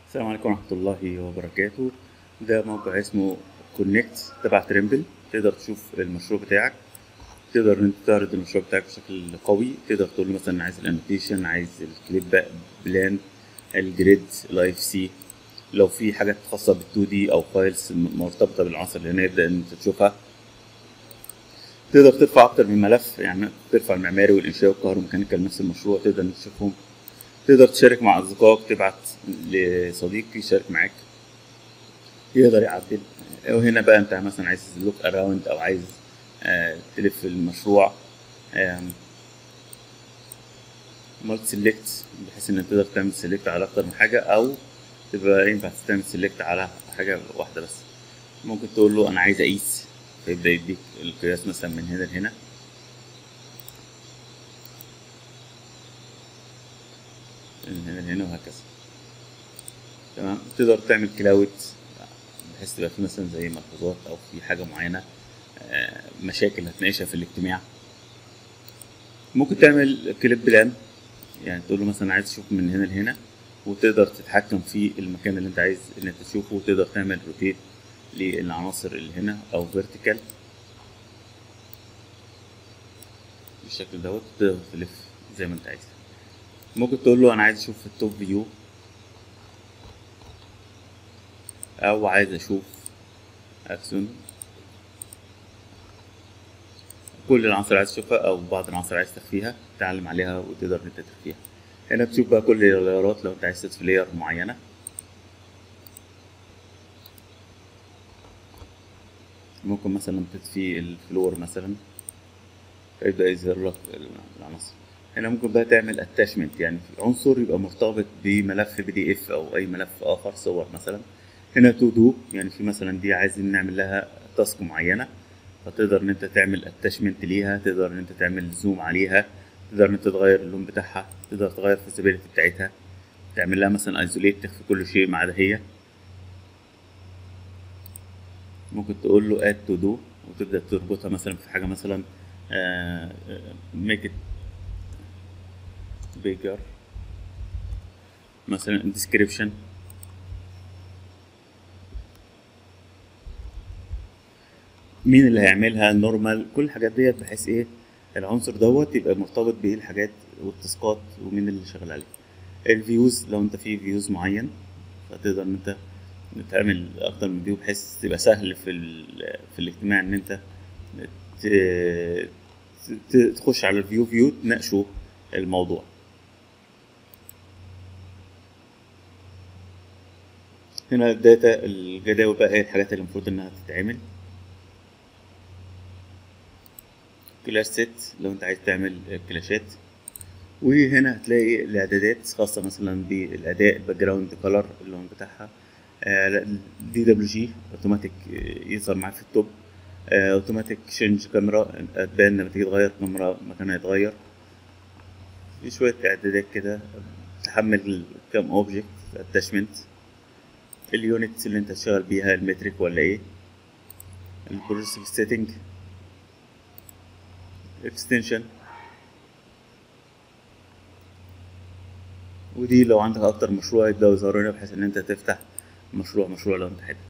السلام عليكم ورحمة الله وبركاته ده موقع اسمه كونكت تبع تريمبل تقدر تشوف المشروع بتاعك تقدر ان انت تعرض المشروع بتاعك بشكل قوي تقدر تقول له مثلا عايز الانوتيشن عايز الكليب بلان الجريد الاي اف سي لو في حاجات خاصة بال 2 دي او فايلز مرتبطة بالعناصر اللي هنا يبدأ ان انت تشوفها تقدر ترفع اكتر من ملف يعني ترفع المعماري والانشاء والكهروميكانيكا لنفس المشروع تقدر ان تشوفهم تقدر تشارك مع اصدقائك تبعت لصديق يشارك معاك يقدر يعدل وهنا بقى انت مثلا عايز لوك اراوند او عايز آه تلف المشروع مالت سيلكت بحيث ان تقدر تعمل سيلكت على اكتر من حاجه او تبقى ينفع تعمل سيلكت على حاجه واحده بس ممكن تقول له انا عايز اقيس فيبدا يديك القياس مثلا من هنا لهنا من هنا لهنا وهكذا تمام تقدر تعمل كلاود بحيث تبقى في مثلا زي ملحوظات او في حاجه معينه مشاكل هتناقشها في الاجتماع ممكن تعمل كليب بلان يعني تقول له مثلا عايز تشوف من هنا لهنا وتقدر تتحكم في المكان اللي انت عايز ان انت تشوفه وتقدر تعمل روتيت للعناصر اللي هنا او فيرتيكال بالشكل دوت تقدر تلف زي ما انت عايز ممكن تقول له انا عايز اشوف التوب فيو او عايز اشوف اكسون كل العناصر عايز تشوفها او بعض العناصر عايز تخفيها تعلم عليها وتقدر ان انت تخفيها هنا بتشوف بقى كل اللايرات لو انت عايز تضيف لاير معينه ممكن مثلا تطفي الفلور مثلا فيبدا يظهر لك العناصر هنا ممكن بقى تعمل اتاشمنت يعني عنصر يبقى مرتبط بملف بي دي اف او اي ملف اخر صور مثلا هنا تو دو يعني في مثلا دي عايزين نعمل لها تاسك معينه فتقدر ان انت تعمل اتاشمنت ليها تقدر ان انت تعمل زوم عليها تقدر ان انت تغير اللون بتاعها تقدر تغير الفيزيبيليتي بتاعتها تعمل لها مثلا ايزوليت تخفي كل شيء ما عدا هي ممكن تقول له اد تو دو وتبدا تربطها مثلا في حاجه مثلا ميك ات بيجر مثلا ديسكريبشن مين اللي هيعملها نورمال كل الحاجات ديت بحيث ايه العنصر دوت يبقى مرتبط بايه الحاجات والتاسكات ومين اللي شغال عليه الفيوز لو انت في فيوز معين فتقدر ان انت تعمل اكتر من فيو بحيث تبقى سهل في في الاجتماع ان انت تخش على الفيو فيو تناقشوا الموضوع هنا الداتا الجداول بقى هي الحاجات اللي المفروض انها تتعمل كلاش سيت لو انت عايز تعمل كلاشات وهنا هتلاقي الاعدادات خاصة مثلا بالاداء الباك جراوند كلر اللون بتاعها دي دبليو جي اوتوماتيك يظهر معاك في التوب اوتوماتيك شينج كاميرا تبان لما تيجي تغير كاميرا مكانها يتغير في شوية اعدادات كده تحمل كام اوبجكت اتاشمنت اليونتس اللي انت تشتغل بيها المترك ولا ايه البروسيس سيتنج اكستنشن ودي لو عندك اكتر مشروع يبداوا يظهروا هنا بحيث ان انت تفتح مشروع مشروع لو انت حابب